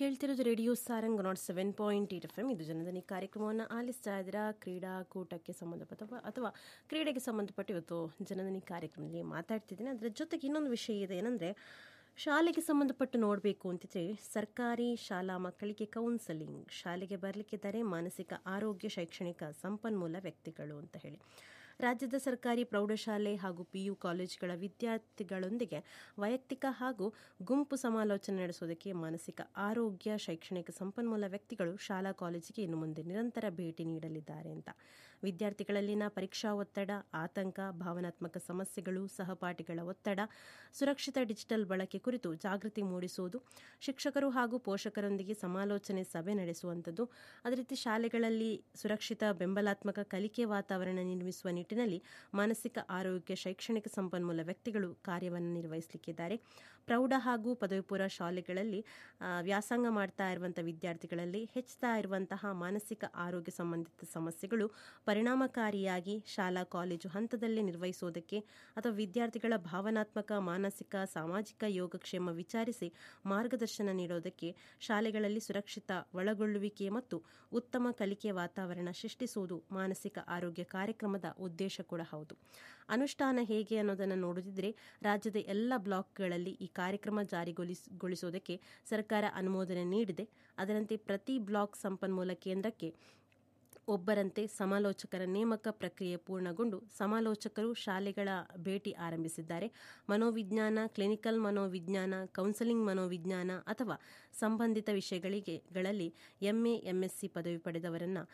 ಕೇಳ್ತಿರೋದು radio Sarang nought seven point eight F M ಇದು ಜನದನಿ ಕಾರ್ಯಕ್ರಮವನ್ನು ಆಲಿಸ್ತಾ ಇದ್ದೀರಾ ಕ್ರೀಡಾಕೂಟಕ್ಕೆ ಸಂಬಂಧಪಟ್ಟ ಅಥವಾ ಕ್ರೀಡೆಗೆ ಸಂಬಂಧಪಟ್ಟ ಇವತ್ತು ಜನದನಿ ಕಾರ್ಯಕ್ರಮದಲ್ಲಿ ಮಾತಾಡ್ತಿದ್ದೀನಿ ಅದರ ಜೊತೆಗೆ ಇನ್ನೊಂದು ವಿಷಯ ಇದೆ ಏನಂದರೆ ಶಾಲೆಗೆ ಸಂಬಂಧಪಟ್ಟು ನೋಡಬೇಕು ಅಂತಿದ್ರೆ ಸರ್ಕಾರಿ ಶಾಲಾ ಮಕ್ಕಳಿಗೆ ಕೌನ್ಸಲಿಂಗ್ ಶಾಲೆಗೆ ಬರಲಿಕ್ಕಿದ್ದಾರೆ ಮಾನಸಿಕ ಆರೋಗ್ಯ ಶೈಕ್ಷಣಿಕ ಸಂಪನ್ಮೂಲ ವ್ಯಕ್ತಿಗಳು ಅಂತ ಹೇಳಿ ರಾಜ್ಯದ ಸರ್ಕಾರಿ ಪ್ರೌಢಶಾಲೆ ಹಾಗೂ ಪಿಯು ಕಾಲೇಜುಗಳ ವಿದ್ಯಾರ್ಥಿಗಳೊಂದಿಗೆ ವೈಯಕ್ತಿಕ ಹಾಗೂ ಗುಂಪು ಸಮಾಲೋಚನೆ ನಡೆಸೋದಕ್ಕೆ ಮಾನಸಿಕ ಆರೋಗ್ಯ ಶೈಕ್ಷಣಿಕ ಸಂಪನ್ಮೂಲ ವ್ಯಕ್ತಿಗಳು ಶಾಲಾ ಕಾಲೇಜಿಗೆ ಇನ್ನು ಮುಂದೆ ನಿರಂತರ ಭೇಟಿ ನೀಡಲಿದ್ದಾರೆ ಅಂತ ವಿದ್ಯಾರ್ಥಿಗಳಲ್ಲಿನ ಪರೀಕ್ಷಾ ಒತ್ತಡ ಆತಂಕ ಭಾವನಾತ್ಮಕ ಸಮಸ್ಯೆಗಳು ಸಹಪಾಠಿಗಳ ಒತ್ತಡ ಸುರಕ್ಷಿತ ಡಿಜಿಟಲ್ ಬಳಕೆ ಕುರಿತು ಜಾಗೃತಿ ಮೂಡಿಸುವುದು ಶಿಕ್ಷಕರು ಹಾಗೂ ಪೋಷಕರೊಂದಿಗೆ ಸಮಾಲೋಚನೆ ಸಭೆ ನಡೆಸುವಂಥದ್ದು ಅದೇ ರೀತಿ ಶಾಲೆಗಳಲ್ಲಿ ಸುರಕ್ಷಿತ ಬೆಂಬಲಾತ್ಮಕ ಕಲಿಕೆ ವಾತಾವರಣ ನಿರ್ಮಿಸುವ ನಿಟ್ಟಿನಲ್ಲಿ ಮಾನಸಿಕ ಆರೋಗ್ಯ ಶೈಕ್ಷಣಿಕ ಸಂಪನ್ಮೂಲ ವ್ಯಕ್ತಿಗಳು ಕಾರ್ಯವನ್ನು ನಿರ್ವಹಿಸಲಿಕ್ಕಿದ್ದಾರೆ ಪ್ರೌಢ ಹಾಗೂ ಪದವಿ ಪೂರ್ವ ಶಾಲೆಗಳಲ್ಲಿ ವ್ಯಾಸಂಗ ಮಾಡ್ತಾ ಇರುವಂಥ ವಿದ್ಯಾರ್ಥಿಗಳಲ್ಲಿ ಹೆಚ್ಚುತ್ತಾ ಇರುವಂತಹ ಮಾನಸಿಕ ಆರೋಗ್ಯ ಸಂಬಂಧಿತ ಸಮಸ್ಯೆಗಳು ಪರಿಣಾಮಕಾರಿಯಾಗಿ ಶಾಲಾ ಕಾಲೇಜು ಹಂತದಲ್ಲೇ ನಿರ್ವಹಿಸುವುದಕ್ಕೆ ಅಥವಾ ವಿದ್ಯಾರ್ಥಿಗಳ ಭಾವನಾತ್ಮಕ ಮಾನಸಿಕ ಸಾಮಾಜಿಕ ಯೋಗಕ್ಷೇಮ ವಿಚಾರಿಸಿ ಮಾರ್ಗದರ್ಶನ ನೀಡೋದಕ್ಕೆ ಶಾಲೆಗಳಲ್ಲಿ ಸುರಕ್ಷಿತ ಒಳಗೊಳ್ಳುವಿಕೆ ಮತ್ತು ಉತ್ತಮ ಕಲಿಕೆ ವಾತಾವರಣ ಸೃಷ್ಟಿಸುವುದು ಮಾನಸಿಕ ಆರೋಗ್ಯ ಕಾರ್ಯಕ್ರಮದ ಉದ್ದೇಶ ಕೂಡ ಹೌದು ಅನುಷ್ಠಾನ ಹೇಗೆ ಅನ್ನೋದನ್ನು ನೋಡುತ್ತಿದ್ದರೆ ರಾಜ್ಯದ ಎಲ್ಲ ಬ್ಲಾಕ್ಗಳಲ್ಲಿ ಈ ಕಾರ್ಯಕ್ರಮ ಜಾರಿಗೊಳಿಸೋದಕ್ಕೆ ಸರ್ಕಾರ ಅನುಮೋದನೆ ನೀಡಿದೆ ಅದರಂತೆ ಪ್ರತಿ ಬ್ಲಾಕ್ ಸಂಪನ್ಮೂಲ ಕೇಂದ್ರಕ್ಕೆ ಒಬ್ಬರಂತೆ ಸಮಾಲೋಚಕರ ನೇಮಕ ಪ್ರಕ್ರಿಯೆ ಪೂರ್ಣಗೊಂಡು ಸಮಾಲೋಚಕರು ಶಾಲೆಗಳ ಭೇಟಿ ಆರಂಭಿಸಿದ್ದಾರೆ ಮನೋವಿಜ್ಞಾನ ಕ್ಲಿನಿಕಲ್ ಮನೋವಿಜ್ಞಾನ ಕೌನ್ಸೆಲಿಂಗ್ ಮನೋವಿಜ್ಞಾನ ಅಥವಾ ಸಂಬಂಧಿತ ವಿಷಯಗಳಿಗೆ ಗಳಲ್ಲಿ ಎಂಎ ಎಂಎಸ್ಸಿ ಪದವಿ ಪಡೆದವರನ್ನ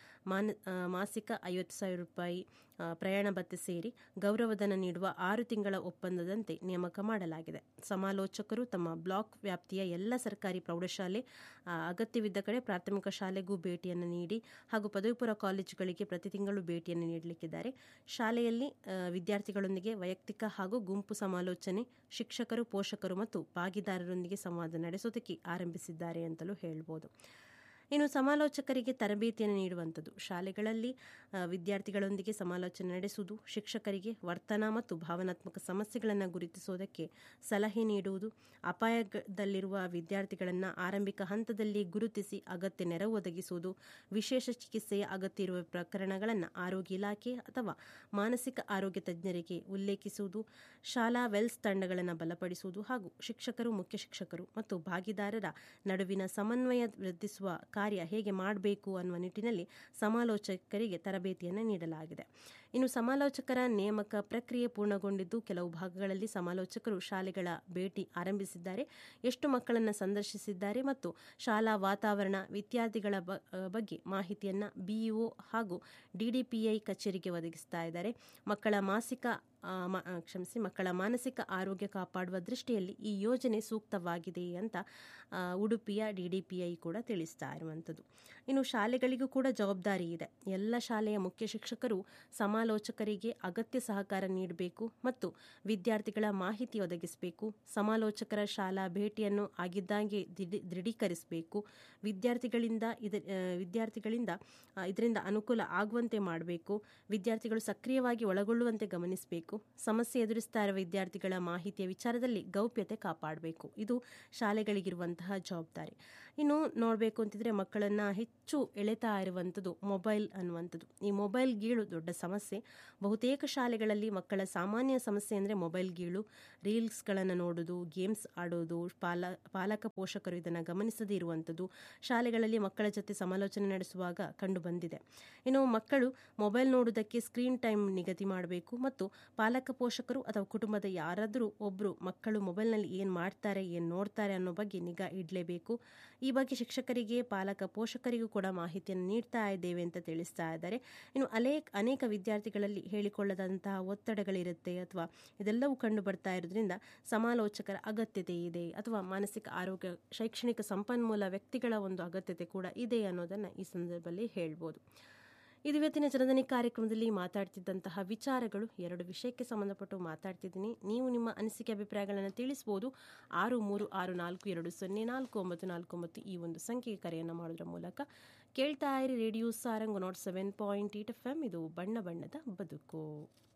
ಮಾಸಿಕ ಐವತ್ತು ಸಾವಿರ ರೂಪಾಯಿ ಪ್ರಯಾಣ ಭತ್ಯೆ ಸೇರಿ ಗೌರವಧನ ನೀಡುವ ಆರು ತಿಂಗಳ ಒಪ್ಪಂದದಂತೆ ನೇಮಕ ಮಾಡಲಾಗಿದೆ ಸಮಾಲೋಚಕರು ತಮ್ಮ ಬ್ಲಾಕ್ ವ್ಯಾಪ್ತಿಯ ಎಲ್ಲ ಸರ್ಕಾರಿ ಪ್ರೌಢಶಾಲೆ ಅಗತ್ಯವಿದ್ದ ಕಡೆ ಪ್ರಾಥಮಿಕ ಶಾಲೆಗೂ ಭೇಟಿಯನ್ನು ನೀಡಿ ಹಾಗೂ ಪದವಿ ಪೂರ್ವ ಕಾಲೇಜುಗಳಿಗೆ ಪ್ರತಿ ತಿಂಗಳು ಭೇಟಿಯನ್ನು ನೀಡಲಿಕ್ಕಿದ್ದಾರೆ ಶಾಲೆಯಲ್ಲಿ ವಿದ್ಯಾರ್ಥಿಗಳೊಂದಿಗೆ ವೈಯಕ್ತಿಕ ಹಾಗೂ ಗುಂಪು ಸಮಾಲೋಚನೆ ಶಿಕ್ಷಕರು ಪೋಷಕರು ಮತ್ತು ಭಾಗಿದಾರರೊಂದಿಗೆ ಸಂವಾದ ನಡೆಸೋದಕ್ಕೆ ಆರಂಭಿಸಿದ್ದಾರೆ ಅಂತಲೂ ಹೇಳ್ಬೋದು ಇನ್ನು ಸಮಾಲೋಚಕರಿಗೆ ತರಬೇತಿಯನ್ನು ನೀಡುವಂಥದ್ದು ಶಾಲೆಗಳಲ್ಲಿ ವಿದ್ಯಾರ್ಥಿಗಳೊಂದಿಗೆ ಸಮಾಲೋಚನೆ ನಡೆಸುವುದು ಶಿಕ್ಷಕರಿಗೆ ವರ್ತನ ಮತ್ತು ಭಾವನಾತ್ಮಕ ಸಮಸ್ಯೆಗಳನ್ನು ಗುರುತಿಸುವುದಕ್ಕೆ ಸಲಹೆ ನೀಡುವುದು ಅಪಾಯದಲ್ಲಿರುವ ವಿದ್ಯಾರ್ಥಿಗಳನ್ನು ಆರಂಭಿಕ ಹಂತದಲ್ಲಿ ಗುರುತಿಸಿ ಅಗತ್ಯ ನೆರವು ಒದಗಿಸುವುದು ವಿಶೇಷ ಚಿಕಿತ್ಸೆಯ ಅಗತ್ಯ ಇರುವ ಪ್ರಕರಣಗಳನ್ನು ಆರೋಗ್ಯ ಇಲಾಖೆ ಅಥವಾ ಮಾನಸಿಕ ಆರೋಗ್ಯ ತಜ್ಞರಿಗೆ ಉಲ್ಲೇಖಿಸುವುದು ಶಾಲಾ ವೆಲ್ಸ್ ತಂಡಗಳನ್ನು ಬಲಪಡಿಸುವುದು ಹಾಗೂ ಶಿಕ್ಷಕರು ಮುಖ್ಯ ಶಿಕ್ಷಕರು ಮತ್ತು ಭಾಗಿದಾರರ ನಡುವಿನ ಸಮನ್ವಯ ವೃದ್ಧಿಸುವ ಕಾರ್ಯ ಹೇಗೆ ಮಾಡಬೇಕು ಅನ್ನುವ ನಿಟ್ಟಿನಲ್ಲಿ ಸಮಾಲೋಚಕರಿಗೆ ತರಬೇತಿಯನ್ನು ನೀಡಲಾಗಿದೆ ಇನ್ನು ಸಮಾಲೋಚಕರ ನೇಮಕ ಪ್ರಕ್ರಿಯೆ ಪೂರ್ಣಗೊಂಡಿದ್ದು ಕೆಲವು ಭಾಗಗಳಲ್ಲಿ ಸಮಾಲೋಚಕರು ಶಾಲೆಗಳ ಭೇಟಿ ಆರಂಭಿಸಿದ್ದಾರೆ ಎಷ್ಟು ಮಕ್ಕಳನ್ನು ಸಂದರ್ಶಿಸಿದ್ದಾರೆ ಮತ್ತು ಶಾಲಾ ವಾತಾವರಣ ವಿದ್ಯಾರ್ಥಿಗಳ ಬಗ್ಗೆ ಮಾಹಿತಿಯನ್ನು ಬಿಇಒ ಹಾಗೂ ಡಿಡಿಪಿಐ ಕಚೇರಿಗೆ ಒದಗಿಸ್ತಾ ಇದ್ದಾರೆ ಮಕ್ಕಳ ಮಾಸಿಕ ಕ್ಷಮಿಸಿ ಮಕ್ಕಳ ಮಾನಸಿಕ ಆರೋಗ್ಯ ಕಾಪಾಡುವ ದೃಷ್ಟಿಯಲ್ಲಿ ಈ ಯೋಜನೆ ಸೂಕ್ತವಾಗಿದೆ ಅಂತ ಉಡುಪಿಯ ಡಿಡಿಪಿಐ ಕೂಡ ತಿಳಿಸ್ತಾ ಇರುವಂಥದ್ದು ಇನ್ನು ಶಾಲೆಗಳಿಗೂ ಕೂಡ ಜವಾಬ್ದಾರಿ ಇದೆ ಎಲ್ಲ ಶಾಲೆಯ ಮುಖ್ಯ ಶಿಕ್ಷಕರು ಸಮಾಲೋಚಕರಿಗೆ ಅಗತ್ಯ ಸಹಕಾರ ನೀಡಬೇಕು ಮತ್ತು ವಿದ್ಯಾರ್ಥಿಗಳ ಮಾಹಿತಿ ಒದಗಿಸಬೇಕು ಸಮಾಲೋಚಕರ ಶಾಲಾ ಭೇಟಿಯನ್ನು ಆಗಿದ್ದಾಗೆ ದೃಢೀಕರಿಸಬೇಕು ವಿದ್ಯಾರ್ಥಿಗಳಿಂದ ಇದ ವಿದ್ಯಾರ್ಥಿಗಳಿಂದ ಇದರಿಂದ ಅನುಕೂಲ ಆಗುವಂತೆ ಮಾಡಬೇಕು ವಿದ್ಯಾರ್ಥಿಗಳು ಸಕ್ರಿಯವಾಗಿ ಒಳಗೊಳ್ಳುವಂತೆ ಗಮನಿಸಬೇಕು ಸಮಸ್ಯೆ ಎದುರಿಸ್ತಾ ಇರುವ ವಿದ್ಯಾರ್ಥಿಗಳ ಮಾಹಿತಿಯ ವಿಚಾರದಲ್ಲಿ ಗೌಪ್ಯತೆ ಕಾಪಾಡಬೇಕು ಇದು ಶಾಲೆಗಳಿಗಿರುವಂತಹ ಜವಾಬ್ದಾರಿ ಇನ್ನು ನೋಡಬೇಕು ಅಂತಿದ್ರೆ ಮಕ್ಕಳನ್ನ ಹೆಚ್ಚು ಎಳೆತಾ ಇರುವಂಥದ್ದು ಮೊಬೈಲ್ ಅನ್ನುವಂಥದ್ದು ಈ ಮೊಬೈಲ್ ಗೀಳು ದೊಡ್ಡ ಸಮಸ್ಯೆ ಬಹುತೇಕ ಶಾಲೆಗಳಲ್ಲಿ ಮಕ್ಕಳ ಸಾಮಾನ್ಯ ಸಮಸ್ಯೆ ಅಂದರೆ ಮೊಬೈಲ್ ಗೀಳು ರೀಲ್ಸ್ಗಳನ್ನು ನೋಡೋದು ಗೇಮ್ಸ್ ಆಡೋದು ಪಾಲ ಪಾಲಕ ಪೋಷಕರು ಇದನ್ನು ಗಮನಿಸದೇ ಇರುವಂಥದ್ದು ಶಾಲೆಗಳಲ್ಲಿ ಮಕ್ಕಳ ಜೊತೆ ಸಮಾಲೋಚನೆ ನಡೆಸುವಾಗ ಕಂಡು ಬಂದಿದೆ ಇನ್ನು ಮಕ್ಕಳು ಮೊಬೈಲ್ ನೋಡುವುದಕ್ಕೆ ಸ್ಕ್ರೀನ್ ಟೈಮ್ ನಿಗದಿ ಮಾಡಬೇಕು ಮತ್ತು ಪಾಲಕ ಪೋಷಕರು ಅಥವಾ ಕುಟುಂಬದ ಯಾರಾದರೂ ಒಬ್ಬರು ಮಕ್ಕಳು ಮೊಬೈಲ್ನಲ್ಲಿ ಏನು ಮಾಡ್ತಾರೆ ಏನು ನೋಡ್ತಾರೆ ಅನ್ನೋ ಬಗ್ಗೆ ನಿಗಾ ಇಡಲೇಬೇಕು ಈ ಬಗ್ಗೆ ಶಿಕ್ಷಕರಿಗೆ ಪಾಲಕ ಪೋಷಕರಿಗೂ ಕೂಡ ಮಾಹಿತಿಯನ್ನು ನೀಡ್ತಾ ಇದ್ದೇವೆ ಅಂತ ತಿಳಿಸ್ತಾ ಇದ್ದಾರೆ ಇನ್ನು ಅನೇಕ ಅನೇಕ ವಿದ್ಯಾರ್ಥಿಗಳಲ್ಲಿ ಹೇಳಿಕೊಳ್ಳದಂತಹ ಒತ್ತಡಗಳಿರುತ್ತೆ ಅಥವಾ ಇದೆಲ್ಲವೂ ಕಂಡು ಬರ್ತಾ ಇರೋದ್ರಿಂದ ಸಮಾಲೋಚಕರ ಅಗತ್ಯತೆ ಇದೆ ಅಥವಾ ಮಾನಸಿಕ ಆರೋಗ್ಯ ಶೈಕ್ಷಣಿಕ ಸಂಪನ್ಮೂಲ ವ್ಯಕ್ತಿಗಳ ಒಂದು ಅಗತ್ಯತೆ ಕೂಡ ಇದೆ ಅನ್ನೋದನ್ನು ಈ ಸಂದರ್ಭದಲ್ಲಿ ಹೇಳ್ಬೋದು ಇದು ಇವತ್ತಿನ ಜನದನಿ ಕಾರ್ಯಕ್ರಮದಲ್ಲಿ ಮಾತಾಡ್ತಿದ್ದಂತಹ ವಿಚಾರಗಳು ಎರಡು ವಿಷಯಕ್ಕೆ ಸಂಬಂಧಪಟ್ಟು ಮಾತಾಡ್ತಿದ್ದೀನಿ ನೀವು ನಿಮ್ಮ ಅನಿಸಿಕೆ ಅಭಿಪ್ರಾಯಗಳನ್ನು ತಿಳಿಸಬಹುದು ಆರು ಮೂರು ಆರು ನಾಲ್ಕು ಎರಡು ಸೊನ್ನೆ ನಾಲ್ಕು ಒಂಬತ್ತು ನಾಲ್ಕು ಒಂಬತ್ತು ಈ ಒಂದು ಸಂಖ್ಯೆಗೆ ಕರೆಯನ್ನು ಮಾಡೋದ್ರ ಮೂಲಕ ಕೇಳ್ತಾ ಇರಿ radio Sarang nought seven point eight F M ಇದು ಬಣ್ಣ ಬಣ್ಣದ ಬದುಕು